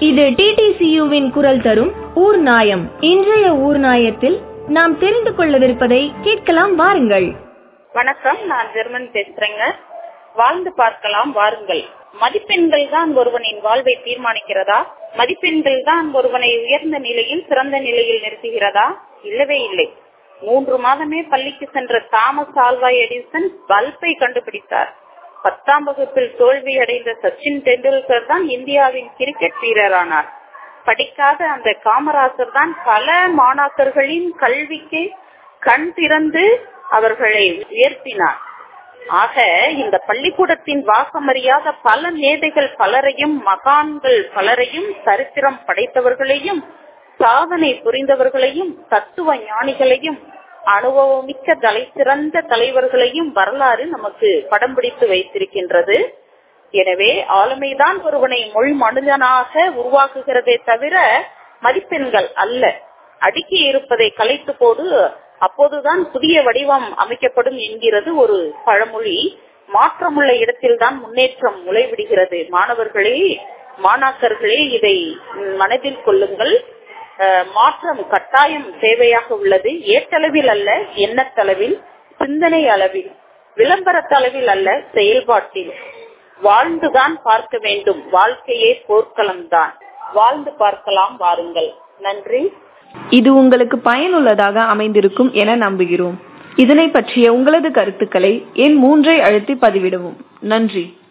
இது டிடிசியுவின் குரல் தரும் ஊர் நாயம் இன்றைய ஊர் நாயத்தில் நாம் தெரிந்து கொள்ளவிருப்பதை கேட்கலாம் வாருங்கள் வணக்கம் நான் ஜெர்மன் பேசுறேங்க வாழ்ந்து பார்க்கலாம் வாருங்கள் மதிப்பெண்கள் தான் ஒருவனின் வாழ்வை தீர்மானிக்கிறதா மதிப்பெண்கள் தான் ஒருவனை உயர்ந்த நிலையில் சிறந்த நிலையில் நிறுத்துகிறதா இல்லவே இல்லை மூன்று மாதமே பள்ளிக்கு சென்ற தாமஸ் ஆல்வா எடிசன் பல்பை கண்டுபிடித்தார் பத்தாம் வகுப்பில் தோல்வி அடைந்த சச்சின் டெண்டுல்கர் தான் இந்தியாவின் கிரிக்கெட் வீரரானார் படிக்காத அந்த காமராசர் தான் பல மாணாக்கர்களின் கல்விக்கு கண் திறந்து அவர்களை உயர்த்தினார் ஆக இந்த பள்ளிக்கூடத்தின் வாசமறியாத பல மேதைகள் பலரையும் மகான்கள் பலரையும் சரித்திரம் படைத்தவர்களையும் சாதனை புரிந்தவர்களையும் தத்துவ ஞானிகளையும் அனுபவமிக்க தலை சிறந்த தலைவர்களையும் வரலாறு நமக்கு படம் பிடித்து வைத்திருக்கின்றது எனவே ஆளுமைதான் ஒருவனை மொழி மனிதனாக உருவாக்குகிறதே தவிர மதிப்பெண்கள் அல்ல அடுக்கி இருப்பதை கலைத்து போடு அப்போதுதான் புதிய வடிவம் அமைக்கப்படும் என்கிறது ஒரு பழமொழி மாற்றமுள்ள இடத்தில்தான் முன்னேற்றம் முளைவிடுகிறது மாணவர்களே மாணாக்கர்களே இதை மனதில் கொள்ளுங்கள் மாற்றம் கட்டாயம் தேவையாக உள்ளது ஏற்றளவில் அல்ல எண்ணத்தளவில் சிந்தனை அளவில் விளம்பரத்தளவில் அல்ல செயல்பாட்டில் வாழ்ந்துதான் பார்க்க வேண்டும் வாழ்க்கையே போர்க்களம் தான் வாழ்ந்து பார்க்கலாம் வாருங்கள் நன்றி இது உங்களுக்கு பயனுள்ளதாக அமைந்திருக்கும் என நம்புகிறோம் இதனை பற்றிய உங்களது கருத்துக்களை எண் மூன்றை அழுத்தி பதிவிடவும் நன்றி